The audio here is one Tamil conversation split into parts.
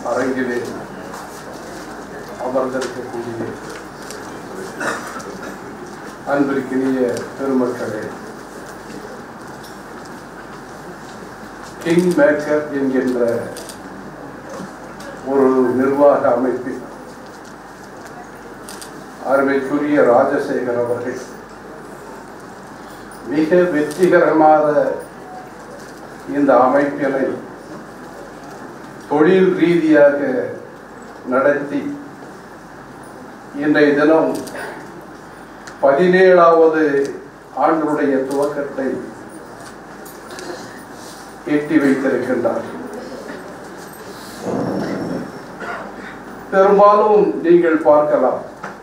அரங்கிலே அமர்ந்திருக்கக்கூடிய அன்பிற்கினிய பெருமக்களே கிங் மேக்கர் என்கின்ற ஒரு நிர்வாக அமைப்பில் அருமைக்குரிய ராஜசேகர் அவர்கள் மிக வெற்றிகரமான இந்த அமைப்பினை தொழில் ரீதியாக நடத்தி இன்றைய தினம் பதினேழாவது ஆண்டுடைய துவக்கத்தை எட்டி வைத்திருக்கின்றார் பெரும்பாலும் நீங்கள் பார்க்கலாம்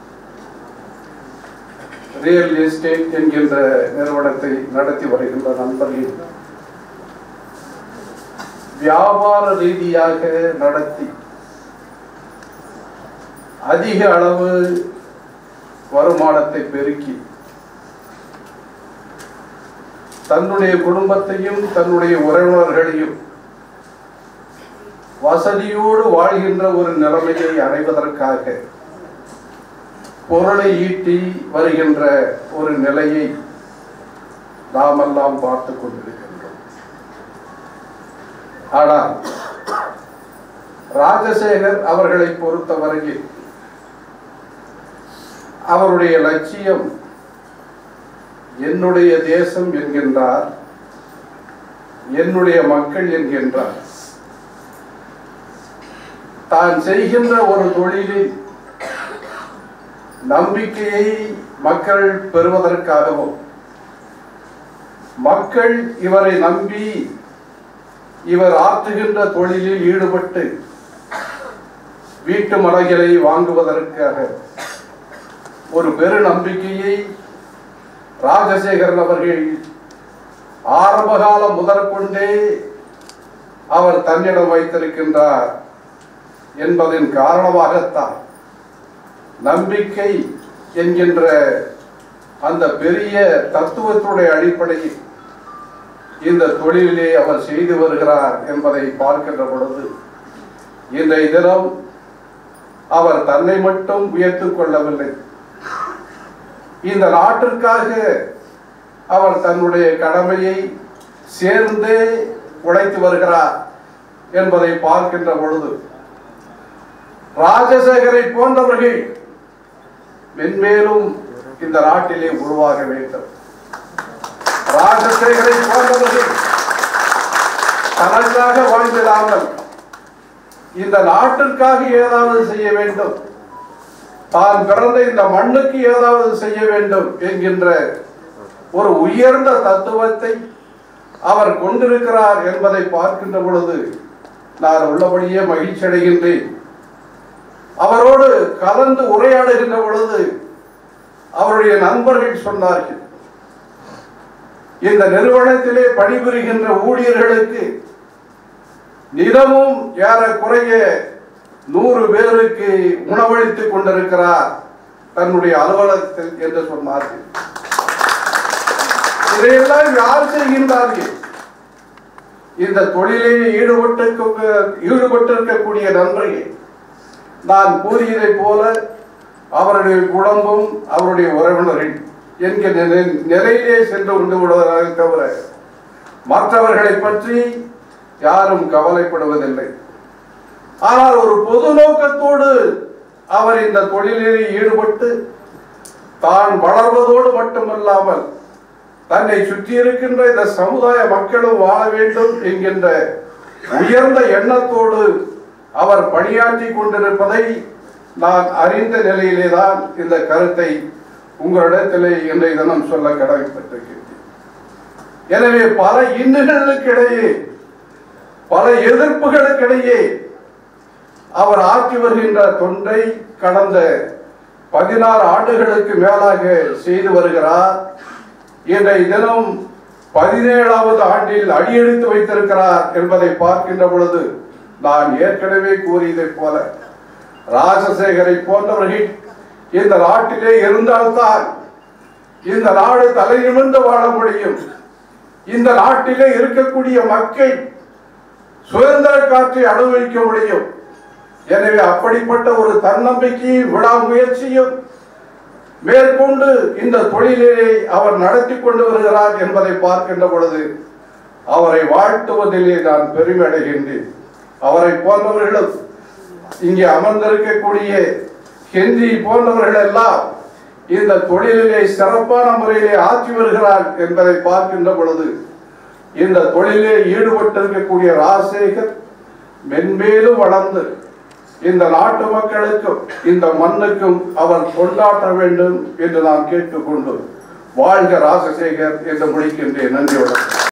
ரியல் எஸ்டேட் என்கின்ற நிறுவனத்தை நடத்தி வருகின்ற நண்பர்கள் வியாபார ரீதியாக நடத்தி அதிக அளவு வருமானத்தை பெருக்கி தன்னுடைய குடும்பத்தையும் தன்னுடைய உறவினர்களையும் வசதியோடு வாழ்கின்ற ஒரு நிலைமையை அடைவதற்காக பொருளை ஈட்டி வருகின்ற ஒரு நிலையை நாமெல்லாம் பார்த்து கொண்டிருக்கின்றோம் ஆனால் ராஜசேகர் அவர்களை பொறுத்தவரையில் அவருடைய லட்சியம் என்னுடைய தேசம் என்கின்றார் என்னுடைய மக்கள் என்கின்றார் தான் செய்கின்ற ஒரு தொழிலில் நம்பிக்கையை மக்கள் பெறுவதற்காகவும் மக்கள் இவரை நம்பி இவர் ஆற்றுகின்ற தொழிலில் ஈடுபட்டு வீட்டு மலைகளை வாங்குவதற்காக ஒரு பெரு நம்பிக்கையை ராஜசேகரன் அவர்கள் ஆரம்பகாலம் முதற்கொண்டே அவர் தன்னிடம் வைத்திருக்கின்றார் என்பதன் காரணமாகத்தான் நம்பிக்கை என்கின்ற அந்த பெரிய தத்துவத்துடைய அடிப்படையில் இந்த தொழிலிலே அவர் செய்து வருகிறார் என்பதை பார்க்கின்ற பொழுது இன்றைய தினம் அவர் தன்னை மட்டும் உயர்த்துக் கொள்ளவில்லை இந்த நாட்டிற்காக அவர் தன்னுடைய கடமையை சேர்ந்தே உழைத்து வருகிறார் என்பதை பார்க்கின்ற பொழுது ராஜசேகரை போன்றவர்கள் மென்மேலும் இந்த நாட்டிலே உருவாக வேண்டும் ராஜசேகரை போன்றவர்கள் தனக்காக வாழ்ந்திடாமல் இந்த நாட்டிற்காக ஏதாவது செய்ய வேண்டும் தான் பிறந்த இந்த மண்ணுக்கு ஏதாவது செய்ய வேண்டும் என்கின்ற ஒரு உயர்ந்த தத்துவத்தை அவர் கொண்டிருக்கிறார் என்பதை பார்க்கின்ற பொழுது நான் உள்ளபடியே மகிழ்ச்சி அடைகின்றேன் அவரோடு கலந்து உரையாடுகின்ற பொழுது அவருடைய நண்பர்கள் சொன்னார்கள் இந்த நிறுவனத்திலே பணிபுரிகின்ற ஊழியர்களுக்கு தினமும் ஏறக்குறைய நூறு பேருக்கு உணவளித்துக் கொண்டிருக்கிறார் தன்னுடைய அலுவலகத்தில் என்று சொன்னார்கள் இதையெல்லாம் யார் செய்கின்றார்கள் இந்த தொழிலில் ஈடுபட்டு ஈடுபட்டிருக்கக்கூடிய நன்றியை நான் கூறியதைப் போல அவருடைய குடும்பம் அவருடைய உறவினர்கள் என்கிற நிலை- நிலையிலே சென்று கொண்டு விடுவதாக தவிர மற்றவர்களை பற்றி யாரும் கவலைப்படுவதில்லை ஆனால் ஒரு பொது நோக்கத்தோடு அவர் இந்த தொழிலில் ஈடுபட்டு தான் வளர்வதோடு மட்டுமல்லாமல் தன்னை சுற்றி இருக்கின்ற இந்த சமுதாய மக்களும் வாழ வேண்டும் என்கின்ற உயர்ந்த எண்ணத்தோடு அவர் பணியாற்றி கொண்டிருப்பதை நான் அறிந்த நிலையிலே தான் இந்த கருத்தை உங்களிடத்திலே இன்றைய தினம் சொல்ல கடமைப்பட்டிருக்கிறேன் எனவே பல இன்னல்களுக்கிடையே பல எதிர்ப்புகளுக்கிடையே அவர் ஆற்றி வருகின்ற தொண்டை கடந்த பதினாறு ஆண்டுகளுக்கு மேலாக செய்து வருகிறார் இன்றைய தினம் பதினேழாவது ஆண்டில் அடியெடுத்து வைத்திருக்கிறார் என்பதை பார்க்கின்ற பொழுது நான் ஏற்கனவே கூறியதைப் போல ராஜசேகரை போன்றவர்கள் இந்த நாட்டிலே இருந்தால்தான் இந்த நாடு தலை நிமிர்ந்து வாழ முடியும் இந்த நாட்டிலே இருக்கக்கூடிய மக்கள் சுதந்திர காற்றை அனுபவிக்க முடியும் எனவே அப்படிப்பட்ட ஒரு தன்னம்பிக்கையும் விடாமுயற்சியும் மேற்கொண்டு இந்த தொழிலை அவர் நடத்தி கொண்டு வருகிறார் என்பதை பார்க்கின்ற பொழுது அவரை வாழ்த்துவதிலே நான் பெருமை அடைகின்றேன் அவரை போன்றவர்களும் இங்கே அமர்ந்திருக்கக்கூடிய ஹென்றி போன்றவர்கள் எல்லாம் இந்த தொழிலிலே சிறப்பான முறையிலே ஆற்றி வருகிறார் என்பதை பார்க்கின்ற பொழுது இந்த தொழிலே ஈடுபட்டிருக்கக்கூடிய ராஜசேகர் மென்மேலும் வளர்ந்து இந்த நாட்டு மக்களுக்கும் இந்த மண்ணுக்கும் அவர் கொண்டாட்ட வேண்டும் என்று நான் கேட்டுக்கொண்டு வாழ்க ராஜசேகர் என்று முடிக்கின்றேன் நன்றி வணக்கம்